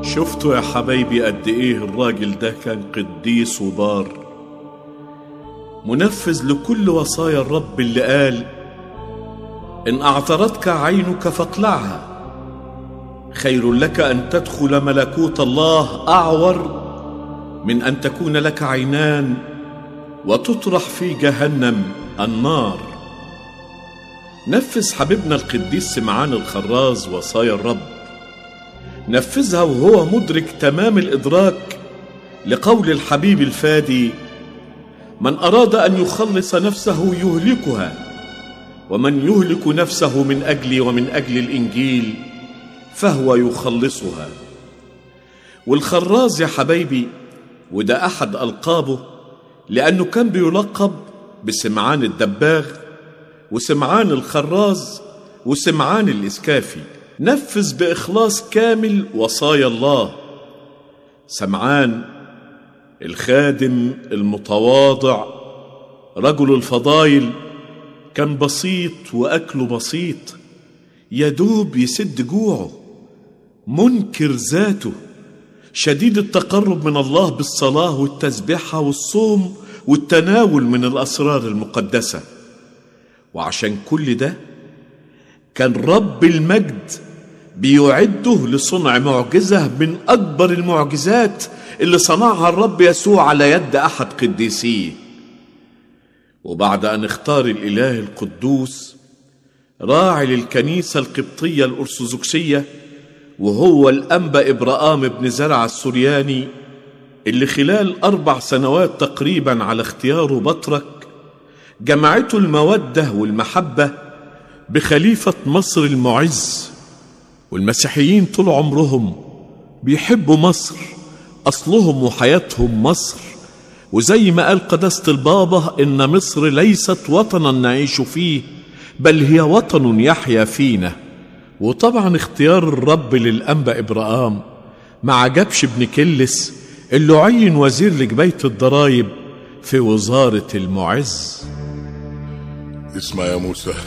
شفتوا يا حبايبي قد ايه الراجل ده كان قديس وبار منفذ لكل وصايا الرب اللي قال ان اعترتك عينك فاقلعها خير لك ان تدخل ملكوت الله اعور من ان تكون لك عينان وتطرح في جهنم النار نفذ حبيبنا القديس سمعان الخراز وصايا الرب نفذها وهو مدرك تمام الادراك لقول الحبيب الفادي من اراد ان يخلص نفسه يهلكها ومن يهلك نفسه من اجلي ومن اجل الانجيل فهو يخلصها والخراز يا حبايبي وده احد القابه لانه كان بيلقب بسمعان الدباغ وسمعان الخراز وسمعان الاسكافي نفذ باخلاص كامل وصايا الله سمعان الخادم المتواضع رجل الفضايل كان بسيط واكله بسيط يدوب يسد جوعه منكر ذاته شديد التقرب من الله بالصلاه والتسبيحه والصوم والتناول من الاسرار المقدسه وعشان كل ده كان رب المجد بيعده لصنع معجزه من اكبر المعجزات اللي صنعها الرب يسوع على يد احد قديسيه وبعد ان اختار الاله القدوس راعي للكنيسه القبطيه الارثوذكسيه وهو الانبا ابراهام بن زرع السورياني اللي خلال اربع سنوات تقريبا على اختياره بطرك جمعته الموده والمحبه بخليفه مصر المعز والمسيحيين طول عمرهم بيحبوا مصر اصلهم وحياتهم مصر وزي ما قال قداسه البابا ان مصر ليست وطنا نعيش فيه بل هي وطن يحيا فينا وطبعا اختيار الرب للانبا ابراهام ما عجبش ابن كلس اللي عين وزير لجبايه الضرايب في وزاره المعز اسمع يا موسى